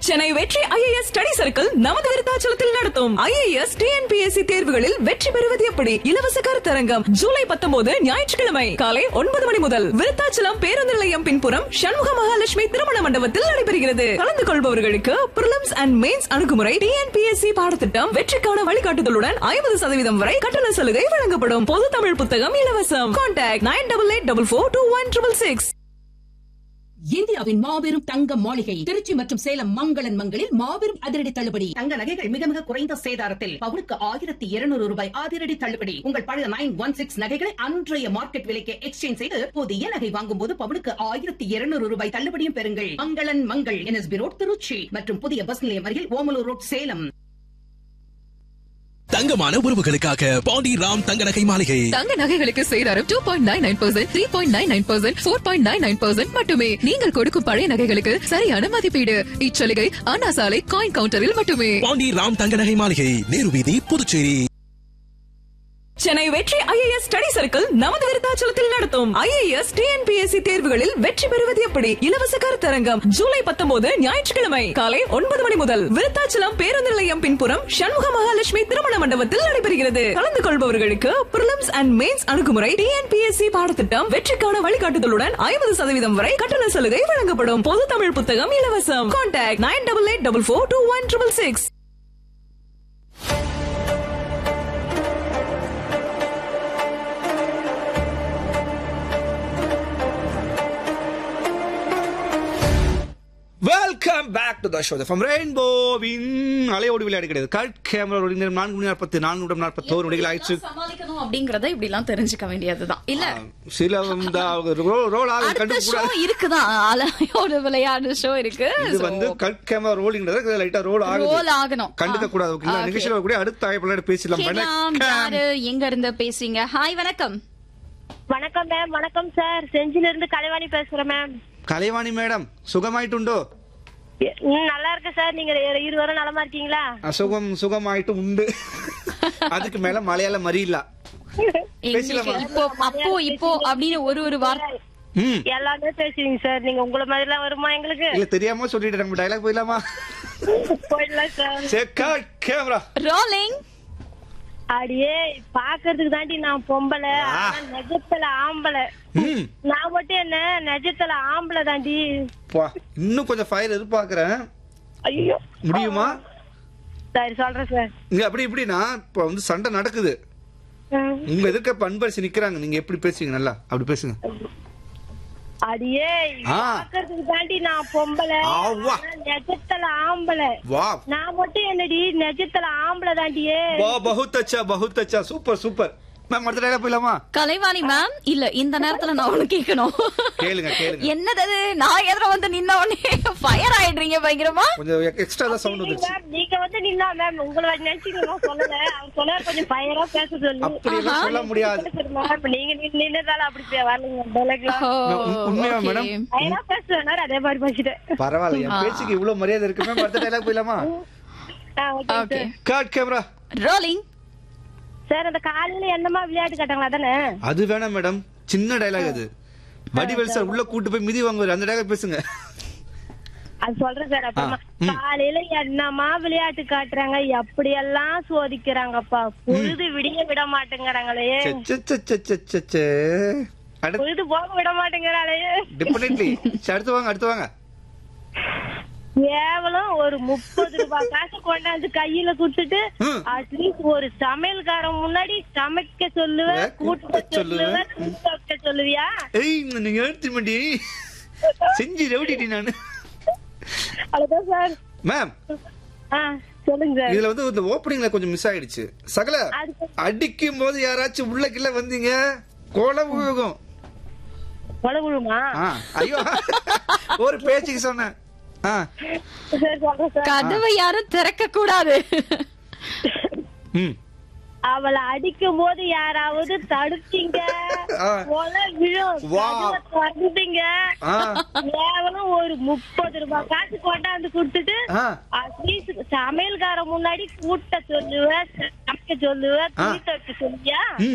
சென்னை வெற்றி IAS study circle நமது விருத்தாச்சலத்தில் நடத்தும் ஐஏஎஸ் டிஎன்பிஎஸ்சி தேர்வுகளில் வெற்றி பெறுவது எப்படி இலவச கருத்தரங்கம் ஜூலை பத்தொன்பது ஞாயிற்றுக்கிழமை காலை ஒன்பது மணி முதல் விருத்தாச்சலம் பேருந்து நிலையம் பின்புறம் சண்முக மகாலட்சுமி திருமண மண்டபத்தில் நடைபெறுகிறது கலந்து கொள்பவர்களுக்கு பிரிலிம்ஸ் அண்ட் மெயின்ஸ் அணுகுமுறை டிஎன்பிஎஸ்சி பாடத்திட்டம் வெற்றிக்கான வழிகாட்டுதலுடன் ஐம்பது சதவீதம் வரை கட்டண சலுகை வழங்கப்படும் பொது தமிழ் புத்தகம் இலவசம் contact nine double eight double four two one triple six இந்தியாவின் மாபெரும் தங்க மாளிகை திருச்சி மற்றும் சேலம் மங்களன் மங்களில் மாபெரும் அதிரடி தள்ளுபடி தங்க நகைகள் மிக மிக குறைந்த சேதாரத்தில் பவுனுக்கு ஆயிரத்தி இருநூறு ரூபாய் அதிரடி தள்ளுபடி உங்கள் பழைய நைன் ஒன் சிக்ஸ் நகைகளை அன்றைய மார்க்கெட் விலைக்கு எக்ஸ்சேஞ்ச் செய்து புதிய நகை வாங்கும் போது பவுனுக்கு ஆயிரத்தி இருநூறு ரூபாய் தள்ளுபடியும் பெறுங்கள் மங்களன் மங்கள் என்எஸ்பி ரோட் திருச்சி மற்றும் புதிய பஸ் நிலையம் அருகில் ஓமலூர் ரோட் சேலம் தங்கமான உறவுகளுக்காக பாண்டி ராம் தங்க நகை மாளிகை தங்க நகைகளுக்கு சேதாரம் two point nine nine percent three point nine nine percent four point nine nine percent மட்டுமே நீங்கள் கொடுக்கும் பழைய நகைகளுக்கு சரியான மதிப்பீடு இச்சலுகை அண்ணா சாலை காயின் கவுண்டரில் மட்டுமே பாண்டி ராம் தங்க நகை மாளிகை நேரு வீதி புதுச்சேரி சென்னை வெற்றி ஐஏஎஸ் ஸ்டடி சர்க்கிள் நமது விருத்தாச்சலத்தில் நடத்தும் ஐஏஎஸ் டிஎன்பிஎஸ்சி தேர்வுகளில் வெற்றி பெறுவது எப்படி இலவச கருத்தரங்கம் ஜூலை பத்தொன்பது ஞாயிற்றுக்கிழமை காலை ஒன்பது மணி முதல் விருத்தாச்சலம் பேருந்து நிலையம் பின்புறம் சண்முக மகாலட்சுமி திருமண மண்டபத்தில் நடைபெறுகிறது கலந்து கொள்பவர்களுக்கு பிரிலிம்ஸ் அண்ட் மெயின்ஸ் அணுகுமுறை டிஎன்பிஎஸ்சி பாடத்திட்டம் வெற்றிக்கான வழிகாட்டுதலுடன் ஐம்பது சதவீதம் வரை கட்டண சலுகை வழங்கப்படும் பொது தமிழ் புத்தகம் இலவசம் contact nine double eight double four two one triple six welcome back to the show from ரெயின்போவின் அலையோடு விளையாடு கிடையாது கட் கேமரா நேரம் நான்கு மணி நாற்பத்தி நான்கு நிமிடம் நாற்பத்தோரு நொடிகள் ஆயிடுச்சு சமாளிக்கணும் அப்படிங்கறத இப்படி எல்லாம் தெரிஞ்சுக்க வேண்டியதுதான் இல்ல சில இந்த ரோல் ரோல் ஆக அடுத்த கண்டு ஷோ இருக்குதான் அலையோட விளையாடு ஷோ இருக்கு இது வந்து கட் கேமரா ரோலிங்கிறது லைட்டா ரோல் ஆகுது ரோல் ஆகணும் கண்டுக்க கூடாது ஓகேங்களா Okay. நிகழ்ச்சியில கூட அடுத்த ஆய்வு பேசலாம் கேட்கலாம் வணக்கம். யாரு எங்க இருந்து பேசுறீங்க ஹாய் வணக்கம் வணக்கம் மேம் வணக்கம் சார் செஞ்சில இருந்து கலைவாணி பேசுறேன் மேம் கலைவாணி மேடம் சுகமாயிட்டுண்டோ ம், நல்லா இருக்கு சார் நீங்க இரு- இருவரும் நலமா இருக்கீங்களா அசுகம் சுகமாயிட்டு உண்டு அதுக்கு மேல மலையாள மறியல பேசலாமா? எங்களுக்கு இப்போ அப்போ இப்போ அப்படின்னு ஒரு ஒரு வார்த்தை ம் எல்லாமே பேசுவீங்க சார் நீங்க உங்களை மாதிரி எல்லாம் வருமா எங்களுக்கு இல்ல தெரியாம சொல்லிட்டு நம்ம டைலாக் போயிடலாமா போயிடலாம் சார் சரி கட் கேமரா ரோலிங் அடியே பாக்குறதுக்கு தாண்டி நான் பொம்பளை ஆனா நெஜத்துல ஆம்பளை ம் நான் மட்டும் என்ன நெஜத்துல ஆம்பளை தாண்டி பா இன்னும் கொஞ்சம் ஃபயர் எதிர்பார்க்கறேன் ஐயோ முடியுமா சரி சொல்றேன் சார் இங்க அப்படி இப்படின்னா இப்ப வந்து சண்டை நடக்குது ம். உங்க எதிர்க்க பண்பரிசி நிக்கிறாங்க நீங்க எப்படி பேசுவீங்க நல்லா அப்படி பேசுங்க அடியே ஆ. பாக்குறதுக்கு தாண்டி நான் பொம்பளை ஆவா. ஆனா நெஜத்துல ஆம்பளை வா நான் மட்டும் என்னடி நெஜத்துல ஆம்பளை தாண்டியே வா பகுத் அச்சா பகுத் அச்சா சூப்பர் சூப்பர் மேம் அடுத்த டைலாக் போயிடலாமா கலைவாணி மேம் இல்ல இந்த நேரத்துல நான் ஒண்ணு கேட்கணும் கேளுங்க கேளுங்க என்னது அது? நான் எதிர வந்து நின்ன உடனே ஃபயர் ஆயிடுறீங்க பயங்கரமா கொஞ்சம் எக்ஸ்ட்ரா தான் சவுண்ட் வந்துருச்சு மேம், நீங்க வந்து நின்னா மேம் உங்களை நினைச்சீங்க நான் சொல்லல அவர் சொன்னார் கொஞ்சம் பயரா பேச சொல்லி அப்படி எல்லாம் சொல்ல முடியாது சரி, மேம், நீங்க நின்னு- நின்னதால அப்படி பே- வரலைங்க dialogue-லாம். ஓ, உண்- உண்மையா okay. மேடம்? பயரா பேசுவேனாரு அதே மாதிரி பேசிட்டேன் பரவாயில்ல என் பேச்சுக்கு இவ்வளவு மரியாதை இருக்கு மேம் அடுத்த டைலாக் போயிடலாமா ஆ, okay, Okay. sir. காட் கேமரா ரோலிங் சார் அந்த காலையில என்னமா விளையாட்டு காட்டாங்களா தானே அது வேணாம் மேடம் சின்ன டைலாக் அது வடிவேல் சார் உள்ள கூட்டு போய் மிதி வாங்குவாரு அந்த டைலாக் பேசுங்க அது சொல்றேன் சார் அப்புறமா ஆ, ம். காலையில என்னமா விளையாட்டு காட்டுறாங்க எப்படியெல்லாம் சோதிக்கிறாங்கப்பா பொழுது விடிய விட மாட்டேங்கிறாங்களே ச்சே, ச்சே, ச்சே, ச்சே, ச்சே, ச்சே, ச்சே. அடுத்து பொழுது போக விட மாட்டேங்கிறாளே டெஃபினெட்லி அடுத்து வாங்க அடுத்து வாங்க கேவலம் ஒரு முப்பது ரூபாய் காசு கொண்டாந்து கையில குடுத்துட்டு ம். அட்லீஸ்ட் ஒரு சமையல்காரன் முன்னாடி சமைக்க சொல்லுவேன் வே, கூட்ட கூட்ட சொல்லுவேன் சொல்லுவேன். துணி துவைக்க சொல்லுவியா ஏய் நீங்க எடுத்து மண்டி செஞ்சு ரவுடிட்டி நானு அவ்வளவுதான் சார் மேம் ஆ சொல்லுங்க சார் இதுல வந்து இந்த ஓப்பனிங்ல கொஞ்சம் மிஸ் ஆயிடுச்சு சகல அது- அடிக்கும் போது யாராச்சும் உள்ள கிள்ள வந்தீங்க கோலம் விழுகும் கொலை விழுமா ஆ, ஐயோ ஒரு பேச்சுக்கு சொன்னேன் ஆ, சார் சொல்றேன் சார் கதவை யாரும் திறக்க கூடாது ம் அவளை அடிக்கும் போது யாராவது தடுத்தீங்க ஆ. கொலை விழும் வா. கதவை திறந்தீங்க ஆ, கேவலம் ஒரு முப்பது ரூபாய் காசு கொண்டாந்து கொடுத்துட்டு ஆ. அட்லீஸ்ட் சமையல்காரன் முன்னாடி கூட்ட சொல்லுவேன் சமைக்க சொல்லுவேன் ஆ. துணி துவைக்க சொல்லுவியா